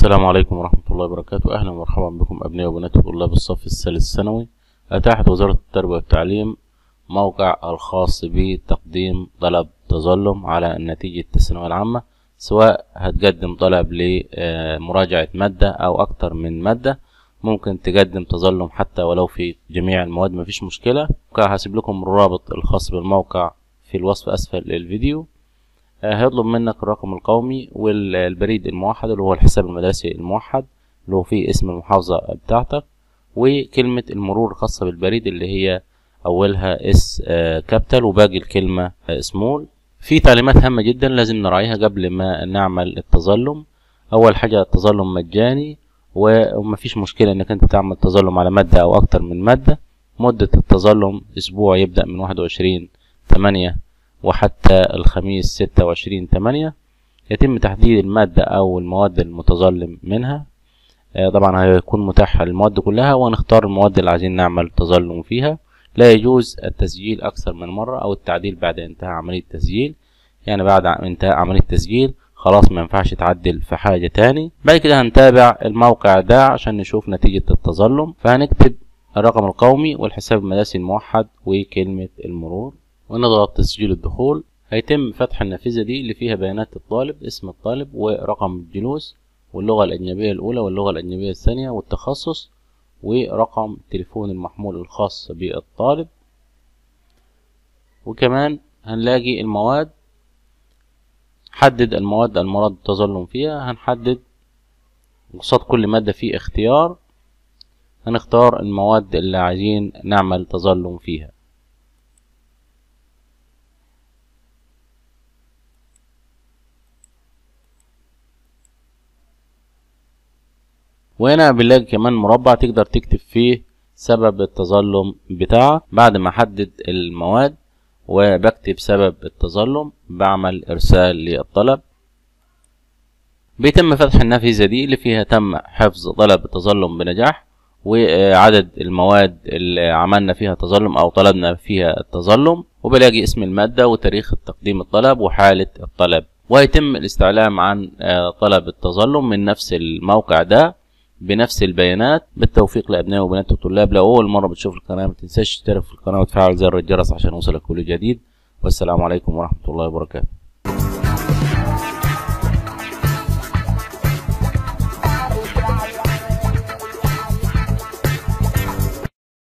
السلام عليكم ورحمة الله وبركاته أهلا ومرحبا بكم أبناء وبنات طلاب الصف الثالث الثانوي أتاحت وزارة التربية والتعليم موقع الخاص بتقديم طلب تظلم على نتيجة الثانوية العامة سواء هتقدم طلب لمراجعة مادة أو أكتر من مادة ممكن تقدم تظلم حتى ولو في جميع المواد مفيش مشكلة هسيب لكم الرابط الخاص بالموقع في الوصف أسفل الفيديو هيطلب منك الرقم القومي والبريد الموحد اللي هو الحساب المدرسي الموحد اللي هو فيه اسم المحافظة بتاعتك وكلمة المرور الخاصة بالبريد اللي هي أولها اس كابيتال وباقي الكلمة سمول في تعليمات هامة جدا لازم نراعيها قبل ما نعمل التظلم أول حاجة التظلم مجاني ومفيش مشكلة إنك أنت تعمل تظلم على مادة أو أكتر من مادة مدة التظلم أسبوع يبدأ من واحد وعشرين تمانية وحتى الخميس ستة وعشرين تمانية يتم تحديد المادة أو المواد المتظلم منها طبعا هيكون متاح المواد كلها ونختار المواد اللي عايزين نعمل تظلم فيها لا يجوز التسجيل أكثر من مرة أو التعديل بعد انتهاء عملية التسجيل يعني بعد انتهاء عملية التسجيل خلاص ما ينفعش تعدل في حاجة تاني بعد كده هنتابع الموقع ده عشان نشوف نتيجة التظلم فهنكتب الرقم القومي والحساب المدرسي الموحد وكلمة المرور ونضغط تسجيل الدخول هيتم فتح النافذة دي اللي فيها بيانات الطالب اسم الطالب ورقم الجلوس واللغة الأجنبية الأولى واللغة الأجنبية الثانية والتخصص ورقم التليفون المحمول الخاص بالطالب وكمان هنلاقي المواد حدد المواد المراد التظلم فيها هنحدد قصاد كل مادة في اختيار هنختار المواد اللي عايزين نعمل تظلم فيها وهنا بنلاقي كمان مربع تقدر تكتب فيه سبب التظلم بتاعك بعد ما احدد المواد وبكتب سبب التظلم بعمل ارسال للطلب بيتم فتح النافذة دي اللي فيها تم حفظ طلب التظلم بنجاح وعدد المواد اللي عملنا فيها تظلم او طلبنا فيها التظلم وبلاقي اسم المادة وتاريخ تقديم الطلب وحالة الطلب ويتم الاستعلام عن طلب التظلم من نفس الموقع ده بنفس البيانات بالتوفيق لابنائي وبنات الطلاب لو اول مره بتشوف القناه ما تنساش تشترك في القناه وتفعل زر الجرس عشان يوصلك كل جديد والسلام عليكم ورحمه الله وبركاته